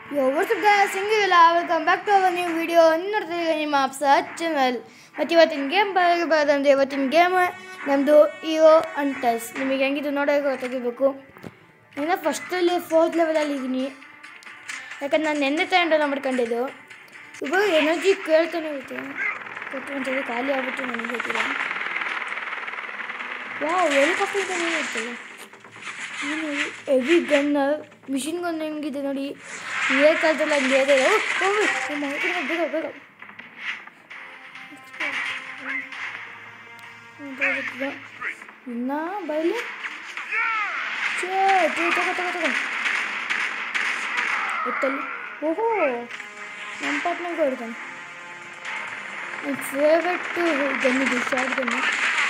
ಯೋ what's up guys ಹೆಂಗಿಲ್ಲ welcome back to our new video ನೋಡ್ತಾ ಈಗ ನಿಮ್ಮ ಅಪ್ಸ ಚಾನಲ್ ಮತ್ತು ಇವತ್ತಿನ ಗೇಮ್ ಬರೋದಂದ್ರೆ ಇವತ್ತಿನ ಗೇಮ್ ನಮ್ಮದು ಇಒ ಅಂಟಸ್ ನಿಮಗೆ ಹೆಂಗಿದು ನೋಡೋಕೆ ತೆಗಿಬೇಕು ನಾನು ಫಸ್ಟಲ್ಲಿ ಫೋರ್ತ್ ಲೆವೆಲಲ್ಲಿ ಇದ್ದೀನಿ ಯಾಕಂದ್ರೆ ನಾನು ನೆನ್ನೆ ತಗೊಂಡೆಲ್ಲ ಮಾಡ್ಕೊಂಡಿದ್ದು ಇವಾಗ ಎನರ್ಜಿ ಕೇಳ್ತಾನೆ ಇರುತ್ತೆ ಕೊಟ್ಟು ಒಂದ್ಸರಿ ಖಾಲಿ ಆಗ್ಬಿಟ್ಟು ನನಗೆ ಗೊತ್ತಿಲ್ಲ ವಾವ್ ಹೆಲಿಕಾಪ್ಟರ್ ಇದ್ದಾನೆ ಇರ್ತದೆ ಏನು ಹೆವಿ ಗನ್ ಮಿಷಿನ್ ಗನ್ ಹೆಂಗಿದೆ ನೋಡಿ ಇದೇ ಕಾಲದಲ್ಲಿ ಹಂಗೆ ಇದೆ ಓ, ಓ, ಓ, ನಮ್ಮ ಕಡೆ ಬೇಗ ಬೇಗ ಇನ್ನ ಬೈಲಿ ಛೇ ತಗೋ ತಗೋ ತಗೋ ತಗೋ ಎತ್ತಲ್ಲಿ ಓಹೋ ನಮ್ಮ ಪಾಟ್ನಾಗ ಹೊಡ್ತಾನೆ ನನ್ನ ಫೇವ್ರೆಟ್ಟು ಗನ್ ಇದು ಶಾರ್ಟ್ ಗನ್ನು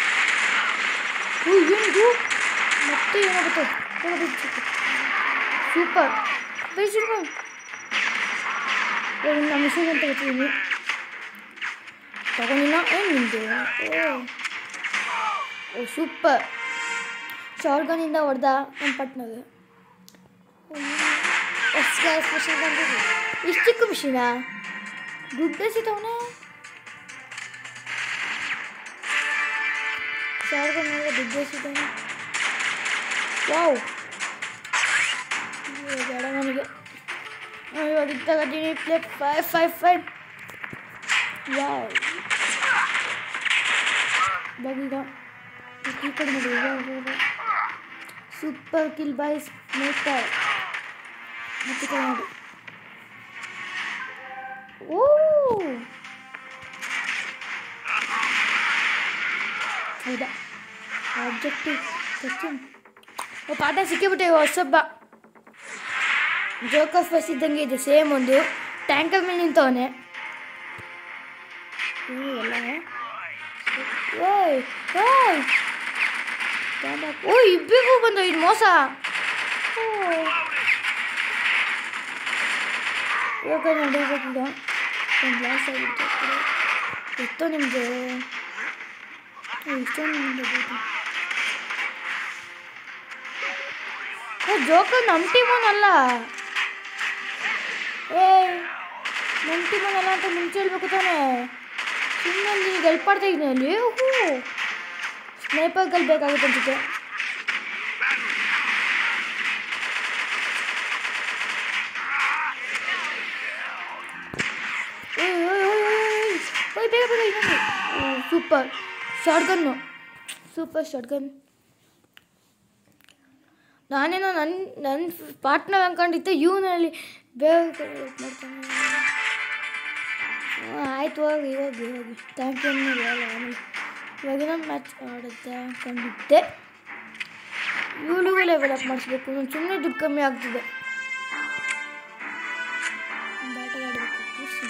ಓ ಏನಿದು ಮತ್ತೆ ಏನಾಗುತ್ತೆ ಸೂಪರ್ ಬೇಸಿಕ ನಮ್ಮ ಮಿಷನ್ ಅಂತ ಗೊತ್ತಿದ್ದೀನಿ ತಗೊಂಡಿನ ಏನು ನಿಂದು ಓ ಓ ಸೂಪರ್ ಶಾರ್ಟ್ ಗನ್ನಿಂದ ಹೊಡೆದ ನಮ್ಮ ಪಟ್ನಾಗೆ ಸ್ಪೆಷಲ್ ಬಂದಿದೆ ಇಷ್ಟು ಚಿಕ್ಕ ಮಿಷಿನಾ ದುಡ್ಡು ಸಿಗ್ತಾವನೆ ಶಾರ್ಟ್ ಗನ್ ದುಡ್ಡು ಸಿಗ್ತಾನೆ ವಾವ್ ಅಯ್ಯೋ, ಬೇಡ ನನಗೆ ನಾನು ಇವಾಗ ಇದು ತಗೋತೀನಿ plate five five five wow ಬಗೀಗ ಈ ಕಡೆ ನೋಡಿ ಸೂಪರ್ ಕಿಲ್ ಬಾಯ್ಸ್ ಮೇಕರ್ ಮತ್ತೆ ಈ ಕಡೆ ನೋಡಿ ಓ ಹೌದಾ ಆಬ್ಜೆಕ್ಟಿವ್ ಕ್ವಶನ್ ಓ ಪಾಠ ಸಿಕ್ಕಿಬಿಟ್ಟೆ ಹೊಸಬ್ಬ ಜೋಕರ್ ಫಸ್ ಇದ್ದಂಗೆ ಇದೆ ಸೇಮ್ ಒಂದು ಟ್ಯಾಂಕರ್ ಮೇಲೆ ನಿಂತವನೆ ಎಲ್ಲ ಓಯ್ ಓಯ್ ಓ ಇಬ್ಬಿಗೂ ಬಂದು ಇದು ಮೋಸ ಓ ಇವಾಗ ನಡೀಬೇಕಿಲ್ಲ ಒಂದು ಗ್ಲಾಸ್ ಆಗಿತ್ತು ಎಷ್ಟೋ ನಿಮ್ಮದು ಎಷ್ಟೋ ನಿಮ್ಮದು ಏ ಜೋಕರ್ ನಮ್ಮ ಟೀಮನಲ್ಲ ಏ ನಮ್ಮ ಟೀಮನಲ್ಲ ಅಂತ ಮುಂಚೆ ಹೇಳ್ಬೇಕು ತಾನೇ ಸುಮ್ಮನೆ ನೀನು ಹೆಲ್ಪ್ ಮಾಡ್ತಾ ಇದ್ದೀನಿ ಅಲ್ಲಿ ಹೂ ಸ್ನೇಪರ್ ಗೆಲ್ಬೇಕಾಗುತ್ತೆ ಅನ್ಸುತ್ತೆ ಓಯ್ ಓಯ್ ಓಯ್ ಓಯ್ ಓಯ್ ಬೇಗ ಬೇಗ ಇನ್ನೊಂದು super shotgun super shotgun ನಾನೇನೋ ನನ್ನ ನನ್ನ ಪಾರ್ಟ್ನರ್ ಅಂದ್ಕೊಂಡಿದ್ದೆ ಇವನಲ್ಲಿ ಬೇಗ ಮಾಡ್ತಾನೆ ಹ್ಮ್, ಆಯ್ತು ಹೋಗಿ ಹೋಗಿ ಹೋಗಿ ಥ್ಯಾಂಕ್ ಯು ಅನ್ನಿಲ್ಲ ಆಮೇಲೆ ಇವಾಗಿನ ಮ್ಯಾಚ್ ಆಡುತ್ತೆ ಅಂದ್ಕೊಂಡಿದ್ದೆ ಇವಳಿಗೂ ಲೆವೆಲ್ ಅಪ್ ಮಾಡಿಸ್ಬೇಕು ನಾನು ಸುಮ್ಮನೆ ದುಡ್ಡು ಕಮ್ಮಿ ಆಗ್ತಿದೆ ಬ್ಯಾಟಲ್ ಆಡಬೇಕು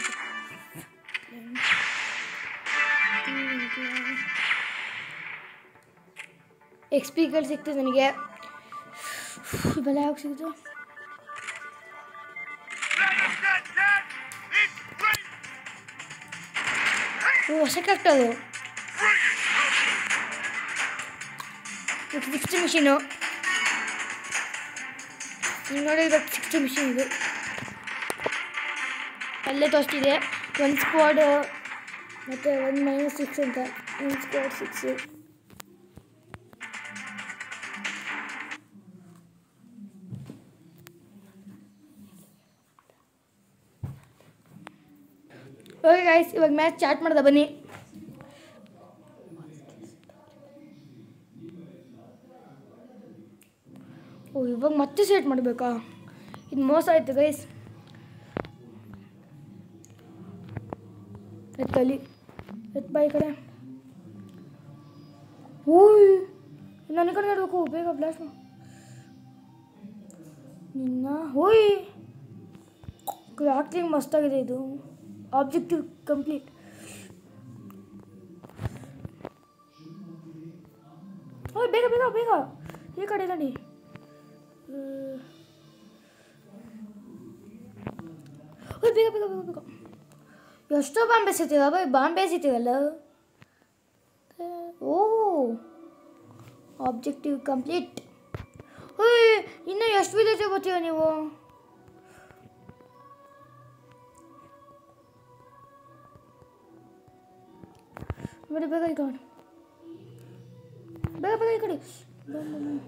ಎಕ್ಸ್ ಪಿಗಳು ಸಿಕ್ತು ನನಗೆ ಬೆಲೆ ಯಾವಾಗ ಸಿಗುತ್ತೆ ಓ ಹೊಸಕ್ಕಾಗ್ತದೆ ಸಿಕ್ಸ್ಟಿ ಮಿಷಿನು ನೀವು ನೋಡಿದ್ರೆ ಸಿಕ್ಸ್ಟಿ ಮಿಷಿನ್ ಇದು ಅಲ್ಲೇ ತೋರಿಸ್ತಿದೆ ಒಂದು ಸ್ಕ್ವಾಡ್ ಮತ್ತು ಒಂದು ಮೈನಸ್ ಸಿಕ್ಸ್ ಅಂತ ಒಂದು ಸ್ಕ್ವಾಡ್ ಸಿಕ್ಸು ಓಕೆ ಗಾಯ್ಸ್ ಇವಾಗ ಮ್ಯಾಚ್ ಸ್ಟಾರ್ಟ್ ಮಾಡ್ದೆ ಬನ್ನಿ ಓ ಇವಾಗ ಮತ್ತೆ ಸೆಟ್ ಮಾಡಬೇಕಾ ಇದು ಮೋಸ ಆಯ್ತು ಗೈಸ್ ಎತ್ತಲಿ ಎತ್ ಬಾ ಈ ಕಡೆ ಓಯ್ ನನ್ನ ಕಡೆ ಆಡಬೇಕು ಬೇಗ ಬ್ಲಾಸ್ಟ್ ನಿನ್ನ ಹೋಯ್ ಆಕ್ಟಿಂಗ್ ಮಸ್ತಾಗಿದೆ ಇದು ಆಬ್ಜೆಕ್ಟಿವ್ ಕಂಪ್ಲೀಟ್ ಓಯ್ ಬೇಗ ಬೇಗ ಬೇಗ ಈ ಕಡೆ ನಡಿ ಓಯ್ ಬೇಗ ಬೇಗ ಬೇಗ ಬೇಗ ಎಷ್ಟೋ ಬಾಂಬೆ ಸಿಗ್ತೀವ ಬೈ ಬಾಂಬೆ ಸಿಗ್ತೀವಲ್ಲ ಓ ಆಬ್ಜೆಕ್ಟಿವ್ ಕಂಪ್ಲೀಟ್ ಓಯ್ ಇನ್ನು ಎಷ್ಟು ವಿಲೇಜ್ ಬರ್ತೀವ ನೀವು ಬೇಗ ಬೇಗ ಈ ಕಡೆ ಬೇಗ ಬೇಗ ಈ ಕಡೆ ಬಾ, ಬಾ, ಬಾ.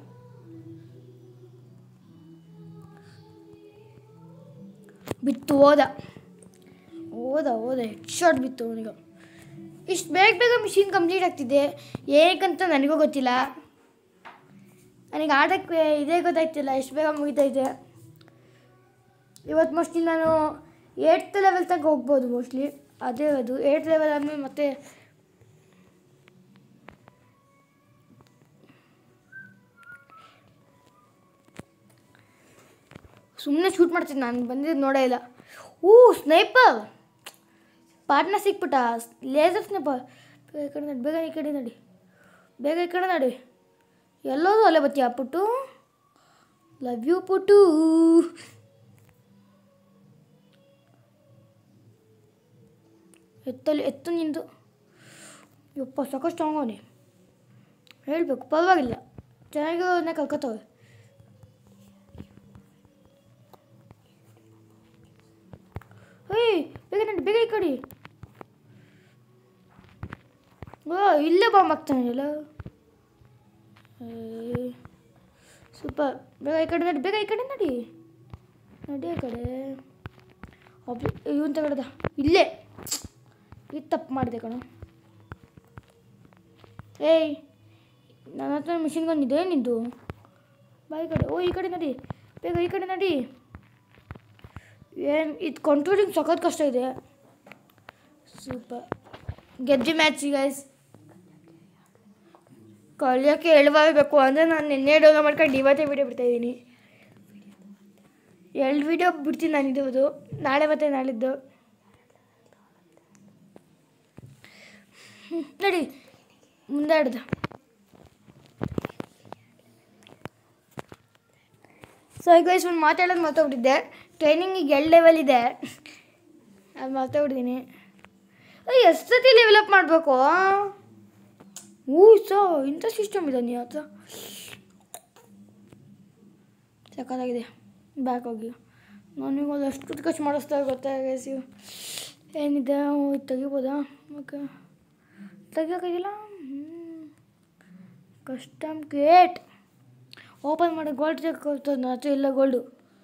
ಬಿತ್ತು ಹೋದ ಹೋದ ಹೋದ ಹೆಡ್ ಶಾಟ್ ಬಿತ್ತು ಅವನಿಗೆ ಇಷ್ಟು ಬೇಗ ಬೇಗ ಮಿಷಿನ್ ಕಂಪ್ಲೀಟ್ ಆಗ್ತಿದೆ ಏನಕ್ಕಂತ ನನಗೂ ಗೊತ್ತಿಲ್ಲ ನನಗೆ ಆಡೋಕ್ಕೆ ಇದೇ ಗೊತ್ತಾಯ್ತಿಲ್ಲ ಎಷ್ಟು ಬೇಗ ಮುಗಿತೈತೆ ಇವತ್ತು ಮೋಸ್ಟ್ಲಿ ನಾನು ಏಟ್ತ್ ಲೆವೆಲ್ ತನಕ ಹೋಗ್ಬೋದು ಮೋಸ್ಟ್ಲಿ ಅದೇ ಅದು ಏಟ್ ಲೆವೆಲ್ ಆದಮೇಲೆ ಮತ್ತೆ ಸುಮ್ಮನೆ ಶೂಟ್ ಮಾಡ್ತೀನಿ ನಾನು ಬಂದಿದ್ದು ನೋಡೇ ಇಲ್ಲ ಊ ಸ್ನೈಪರ್ ಪಾರ್ಟ್ನ ಸಿಕ್ಬಿಟ್ಟ ಲೇಸರ್ ಸ್ನೈಪರ್ ಬೇಗ ಈ ಕಡೆ ನಡಿ ಬೇಗ ಈ ಕಡೆ ನಡಿ ಬೇಗ ಈ ಕಡೆ ನಡಿ ಎಲ್ಲೋದು ಅಲ್ಲೇ ಬತ್ತೀಯ ಪುಟ್ಟು ಲವ್ ಯು ಪುಟ್ಟು ಎತ್ತಲ್ಲಿ ಎತ್ತು ನಿಂದು ಯಪ್ಪ ಸಾಕಷ್ಟು ಸ್ಟ್ರಾಂಗ್ ಅವನೇ ಹೇಳಬೇಕು ಪರವಾಗಿಲ್ಲ ಚೆನ್ನಾಗಿ ಅವನ್ನ ಕಲ್ಕತ್ತವೆ ಹೇಯ್ ಬೇಗ ನಡಿ ಬೇಗ ಈ ಕಡೆ ಓ ಇಲ್ಲೇ ಬಾಂಬ್ ಆಗ್ತಾನಿಲ್ಲ ಸೂಪರ್ ಬೇಗ ಈ ಕಡೆ ನಡಿ ಬೇಗ ಈ ಕಡೆ ನಡಿ ನಡಿ ಆ ಕಡೆ ಒಬ್ಬ ಇವನ್ ತಗಡ್ದ ಇಲ್ಲೇ ಇದು ತಪ್ಪು ಮಾಡಿದೆ ಕಣ ಏಯ್ ನನ್ನ ಹತ್ರ ಮಿಷಿನ್ ಗನ್ ಇದೆ ನಿಂದು ಬಾ ಈ ಕಡೆ ಓ ಈ ಕಡೆ ನಡಿ ಬೇಗ ಈ ಕಡೆ ನಡಿ ಏನು ಇದು ಕಂಟ್ರೋಲಿಂಗ್ ಸಖತ್ ಕಷ್ಟ ಇದೆ ಸೂಪರ್ ಗೆದ್ದಿ ಮ್ಯಾಚ್ ಗೈಸ್ ಕಳಿಯೋಕ್ಕೆ ಹೇಳ್ಬೇಕು ಅಂದರೆ ನಾನು ನಿನ್ನೆ ಡೌನ್ಲೋಡ್ ಮಾಡ್ಕೊಂಡು ಇವತ್ತೇ ವಿಡಿಯೋ ಬಿಡ್ತಾಯಿದ್ದೀನಿ ಎರಡು ವಿಡಿಯೋ ಬಿಡ್ತೀನಿ ನಾನು ಇದು ನಾಳೆ ಮತ್ತೆ ನಾಳಿದ್ದು ಹ್ಮ್, ನಡಿ ಮುಂದೆ ಹಿಡ್ದು ಸೊ ಈಗ ಗೈಸ್ ಒಂದು ಮಾತಾಡೋದು ಮಾತಾಡ್ಬಿಟ್ಟಿದ್ದೆ ಟ್ರೈನಿಂಗಿಗೆ ಎರಡು ಲೆವೆಲ್ ಇದೆ ಅದು ಮಾತಾಡ್ಬಿಟ್ಟಿದ್ದೀನಿ ಎಷ್ಟು ಸತಿ ಲೆವೆಲ್ ಅಪ್ ಮಾಡಬೇಕು ಹೂ ಸೊ ಇಂಥ ಸಿಸ್ಟಮ್ ಇದೆ ನೀ ಹತ್ರ ಸಕ್ಕತ್ತಾಗಿದೆ ಬ್ಯಾಕ್ ಹೋಗಿ ನನಗೆ ಒಂದು ಎಷ್ಟು ಖರ್ಚು ಮಾಡಿಸ್ತಾ ಗೊತ್ತಾ ಗೈಸ್ ಇವು ಏನಿದೆ ಅವು ಇದ್ ತೆಗಿಬೋದಾ ಓಕೆ ತೆಗಿಯೋಕ್ಕಾಗಿಲ್ಲ ಕಸ್ಟಮ್ ಕ್ರಿಯೇಟ್ ಓಪನ್ ಮಾಡಿ ಗೋಲ್ಡ್ ಚೆಕ್ ನನ್ನ ಹತ್ರ ಇಲ್ಲ ಗೋಲ್ಡು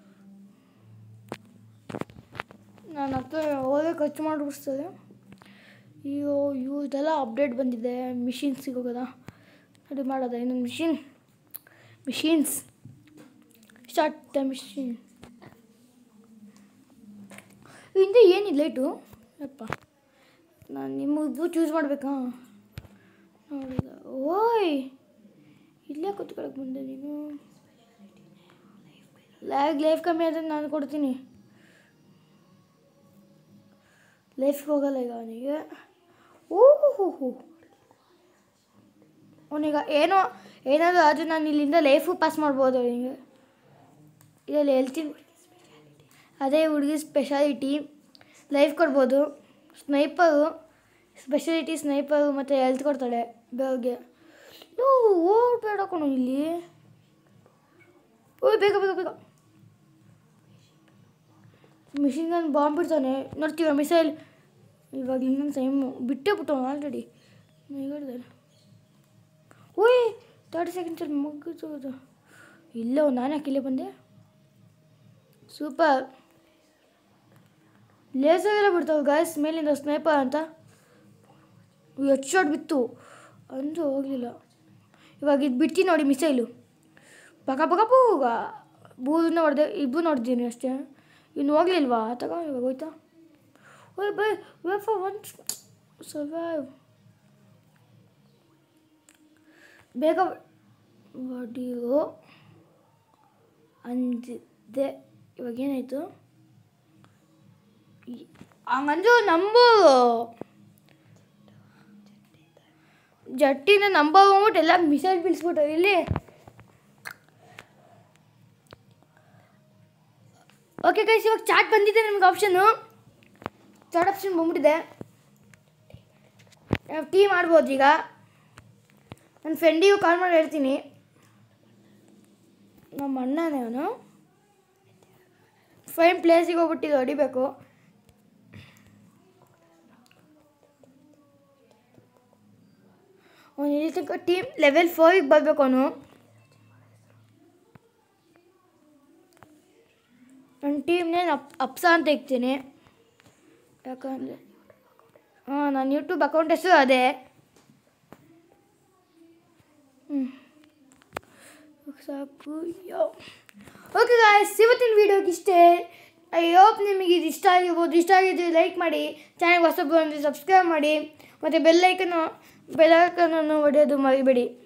ನನ್ನ ಹತ್ರ ಹೋಗಿ ಖರ್ಚು ಮಾಡಿಬಿಡ್ಸ್ತದೆ ಅಯ್ಯೋ ಇವು ಇದೆಲ್ಲ ಅಪ್ಡೇಟ್ ಬಂದಿದೆ ಮಿಷಿನ್ ಸಿಗೋದ ಅದು ಮಾಡೋದ ಇನ್ನೊಂದು machine machines start the machine ಹಿಂದೆ ಏನಿಲ್ಲ ಲೈಟು ಯಪ್ಪ ನಾನು ನಿಮ್ಮದು ಚೂಸ್ ಮಾಡಬೇಕಾ ನೋಡಿದ ಓಯ್ ಇಲ್ಲೇ ಕೂತ್ಕೊಳಕ್ಕೆ ಬಂದೆ ನೀನು ಲ್ಯಾಗ್ ಲೈಫ್ ಕಮ್ಮಿ ಆದರೆ ನಾನು ಕೊಡ್ತೀನಿ ಲೈಫ್ಗೆ ಹೋಗಲ್ಲ ಈಗ ಅವನಿಗೆ ಓಹೋ ಅವನೀಗ ಏನೋ ಏನಾದರೂ ಆದರೆ ನಾನು ಇಲ್ಲಿಂದ ಲೈಫು ಪಾಸ್ ಮಾಡ್ಬೋದು ಅವನಿಗೆ ಇದರಲ್ಲಿ ಹೇಳ್ತೀನಿ ಅದೇ ಹುಡುಗಿ ಸ್ಪೆಷಾಲಿಟಿ ಲೈಫ್ ಕೊಡ್ಬೋದು ಸ್ನೈಪರು ಸ್ಪೆಷಾಲಿಟಿ ಸ್ನೈಪರು ಮತ್ತು ಹೆಲ್ತ್ ಕೊಡ್ತಾಳೆ ಬೇಗ ಯೋ ಓಡ್ಬೇಡ ಕಣೋ ಇಲ್ಲಿ ಓಯ್ ಬೇಗ ಬೇಗ ಬೇಗ ಮಿಷಿನ್ ಗನ್ ಬಾಂಬ್ ಬಿಡ್ತಾನೆ ನೋಡ್ತೀವ ಮಿಸೈಲ್ ಇವಾಗ ಇನ್ನೊಂದು ಟೈಮು ಬಿಟ್ಟೇ ಬಿಟ್ಟು ಆಲ್ರೆಡಿ ಹೇಳಿದಾರೆ ಓಯ್ ತರ್ಟಿ ಸೆಕೆಂಡ್ಸಲ್ಲಿ ಮುಗಿದು ಅದು ಇಲ್ಲ ನಾನು ಯಾಕೆ ಇಲ್ಲೇ ಬಂದೆ ಸೂಪರ್ ಲೇಸರ್ ಎಲ್ಲ ಬಿಡ್ತಾವೆ ಗಾಯ್ಸ್ ಮೇಲಿಂದ ಸ್ನೈಪರ್ ಅಂತ ಎಷ್ಟು ಶಾಟ್ ಬಿತ್ತು ಅಂದು ಹೋಗಲಿಲ್ಲ ಇವಾಗ ಇದು ಬಿಡ್ತೀನಿ ನೋಡಿ ಮಿಸೈಲು ಪಕ ಪಕ ಪೂಗ ಬೂದನ್ನ ಹೊಡೆದೆ ಇಬ್ಬರು ನೋಡಿದ್ದೀನಿ ಅಷ್ಟೇ ಇನ್ನು ಹೋಗ್ಲಿಲ್ವಾ ತಗೋ ಇವಾಗ ಹೋಯ್ತಾ ಓಯ್ by way for one survive ಬೇಗ ಹೊಡಿಯೋ ಅಂದಿದ್ದೆ ಇವಾಗ ಏನಾಯಿತು ಹಂಗಂದು ನಂಬು ಜಟ್ಟಿನ ನಂಬ ಹೋಗ್ಬಿಟ್ಟು ಎಲ್ಲ ಮಿಸೈಲ್ ಬೀಳಿಸ್ಬಿಟ್ಟು ಇಲ್ಲಿ ಓಕೆ ಗೈಸ್ ಇವಾಗ ಚಾಟ್ ಬಂದಿದೆ ನಮ್ಗೆ ಆಪ್ಷನ್ನು ಚಾಟ್ ಆಪ್ಷನ್ ಬಂದ್ಬಿಟ್ಟಿದೆ ನಾವು ಟೀ ಮಾಡ್ಬೋದು ಈಗ ನನ್ನ ಫ್ರೆಂಡಿಗೂ ಕಾಲ್ ಮಾಡಿ ಹೇಳ್ತೀನಿ ನಮ್ಮ ಅಣ್ಣನೇ ಅವನು ಫೈನ್ ಪ್ಲೇಸಿಗೆ ಹೋಗ್ಬಿಟ್ಟಿದ್ದು ಹೊಡಿಬೇಕು ಅವನು ಇಲ್ಲಿ ತನಕ ಟೀಮ್ ಲೆವೆಲ್ ಫೋರಿಗೆ ಬರಬೇಕು ಅವನು ನನ್ನ ಟೀಮ್ ನೇಮ್ ಅಪ್ ಅಪ್ಸ ಅಂತ ಇಕ್ತೀನಿ ಯಾಕಂದರೆ ಹಾಂ ನನ್ನ ಯೂಟ್ಯೂಬ್ ಅಕೌಂಟ್ ಹೆಸರು ಅದೇ ಹ್ಞೂ ಸಾಕು ಯೋ ಓಕೆ ಗಾಯ್ಸ್ ಇವತ್ತಿನ ವೀಡಿಯೋಗೆ ಇಷ್ಟೇ ಐ ಹೋಪ್ ನಿಮಗೆ ಇದು ಇಷ್ಟ ಆಗಿರ್ಬೋದು ಇಷ್ಟ ಆಗಿದ್ರೆ ಲೈಕ್ ಮಾಡಿ ಚಾನಲ್ಗೆ ಹೊಸಬ್ರು ಅಂದರೆ ಸಬ್ಸ್ಕ್ರೈಬ್ ಮಾಡಿ ಮತ್ತು ಬೆಲ್ಲೈಕನ್ನು ಬೆಲ್ಲೈಕನನ್ನು ಹೊಡೆಯೋದು ಮರಿಬೇಡಿ